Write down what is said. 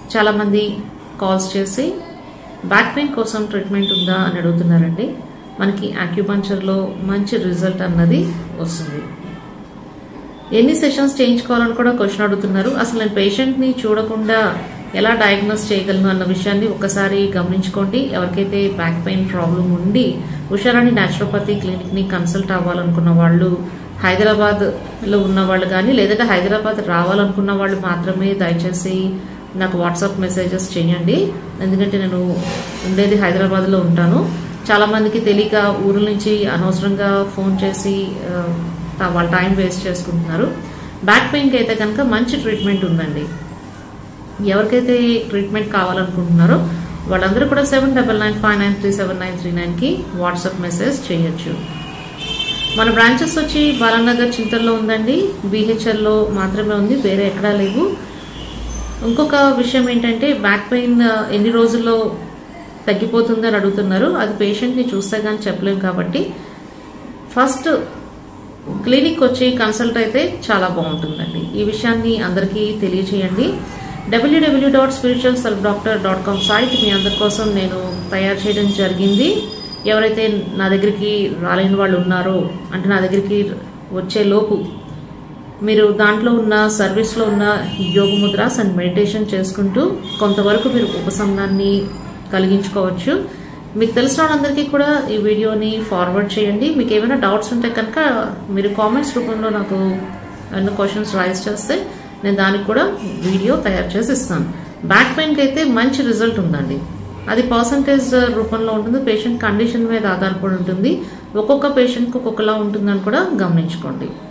చాలామంది కాల్స్ చేసి back pain కోసం ట్రీట్మెంట్ ఉందా అని అడుగుతున్నారండి మనకి ఆక్యుపంచర్లో మంచి రిజల్ట్ అన్నది వస్తుంది ఎన్ని సెషన్స్ చేయించుకోవాలని కూడా క్వశ్చన్ అడుగుతున్నారు అసలు నేను పేషెంట్ని చూడకుండా ఎలా డయాగ్నోస్ చేయగలను అన్న విషయాన్ని ఒకసారి గమనించుకోండి ఎవరికైతే బ్యాక్ పెయిన్ ప్రాబ్లం ఉండి ఉషారాణి న్యాచురోపతి క్లినిక్ని కన్సల్ట్ అవ్వాలనుకున్న వాళ్ళు హైదరాబాద్లో ఉన్న వాళ్ళు కానీ లేదంటే హైదరాబాద్ రావాలనుకున్న వాళ్ళు మాత్రమే దయచేసి నాకు వాట్సాప్ మెసేజెస్ చేయండి ఎందుకంటే నేను ఉండేది హైదరాబాద్లో ఉంటాను చాలా మందికి తెలియక ఊరు నుంచి అనవసరంగా ఫోన్ చేసి ఆ, వాళ్ళ టైం వేస్ట్ చేసుకుంటున్నారు బ్యాక్ పెయిన్కి అయితే కనుక మంచి ట్రీట్మెంట్ ఉందండి ఎవరికైతే ట్రీట్మెంట్ కావాలనుకుంటున్నారో వాళ్ళందరూ కూడా seven double nine five nine three seven nine three నైన్కి వాట్సాప్ మెసేజ్ చేయొచ్చు మన బ్రాంచెస్ వచ్చి బాలానగర్ చింతల్లో ఉందండి బీహెచ్ఎల్లో మాత్రమే ఉంది వేరే ఎక్కడా లేవు ఇంకొక విషయం ఏంటంటే బ్యాక్ పెయిన్ ఆ, ఎన్ని రోజుల్లో తగ్గిపోతుంది అని అడుగుతున్నారు అది పేషెంట్ని చూస్తే కానీ చెప్పలేము కాబట్టి ఫస్ట్ క్లినిక్ వచ్చి కన్సల్ట్ అయితే చాలా బాగుంటుందండి ఈ విషయాన్ని అందరికీ తెలియచేయండి WW dot spiritual self doctor dot com site మీ అందరి కోసం నేను తయారు చేయడం జరిగింది ఎవరైతే నా దగ్గరికి రాలేని వాళ్ళు ఉన్నారో అంటే నా దగ్గరికి వచ్చే లోపు మీరు దాంట్లో ఉన్న సర్వీస్లో ఉన్న యోగ ముద్రాస్ అండ్ మెడిటేషన్ చేసుకుంటూ కొంతవరకు మీరు ఉపశమనాన్ని కలిగించుకోవచ్చు మీకు తెలిసిన వాళ్ళందరికీ కూడా ఈ వీడియోని ఫార్వర్డ్ చేయండి మీకు ఏమైనా డౌట్స్ ఉంటే కనుక మీరు కామెంట్స్ రూపంలో నాకు ఎన్నో క్వశ్చన్స్ రైజ్ చేస్తే నేను దానికి కూడా వీడియో తయారు చేసి ఇస్తాను బ్యాక్ పెయిన్కి అయితే మంచి రిజల్ట్ ఉందండి అది పర్సంటేజ్ రూపంలో ఉంటుంది పేషెంట్ కండిషన్ మీద ఆధారపడి ఉంటుంది ఒక్కొక్క పేషెంట్కి ఒక్కొక్కలా ఉంటుందని కూడా గమనించుకోండి